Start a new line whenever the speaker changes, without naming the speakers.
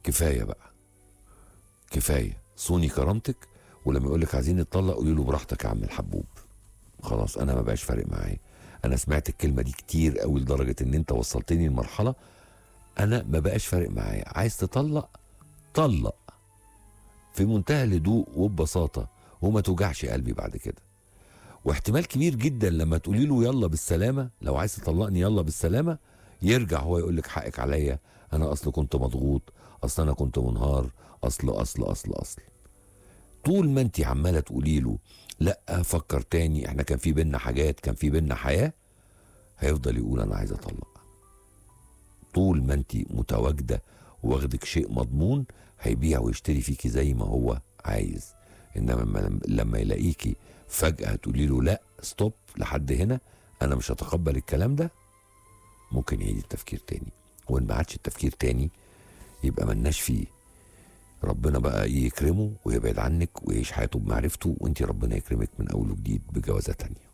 كفايه بقى كفايه صوني كرامتك ولما يقول لك عايزين نتطلق قولي له براحتك يا عم الحبوب خلاص انا ما بقاش فارق معايا انا سمعت الكلمه دي كتير قوي لدرجه ان انت وصلتني لمرحله انا ما بقاش فارق معايا عايز تطلق طلق في منتهى الهدوء وببساطه وما توجعش قلبي بعد كده واحتمال كبير جدا لما تقولي له يلا بالسلامه لو عايز تطلقني يلا بالسلامه يرجع هو يقول لك حقك عليا انا اصل كنت مضغوط اصل انا كنت منهار اصل اصل اصل اصل طول ما انت عماله تقولي له لا فكر تاني احنا كان في بينا حاجات كان في بينا حياه هيفضل يقول انا عايز اطلق طول ما انت متواجده واخدك شيء مضمون هيبيع ويشتري فيكي زي ما هو عايز انما لما- لما يلاقيكي فجاه تقولي له لا ستوب لحد هنا انا مش هتقبل الكلام ده ممكن يعيد التفكير تاني وان ما عادش التفكير تاني يبقى ملناش فيه ربنا بقى يكرمه ويبعد عنك ويعيش حياته بمعرفته وانت ربنا يكرمك من اول وجديد بجوازه تانيه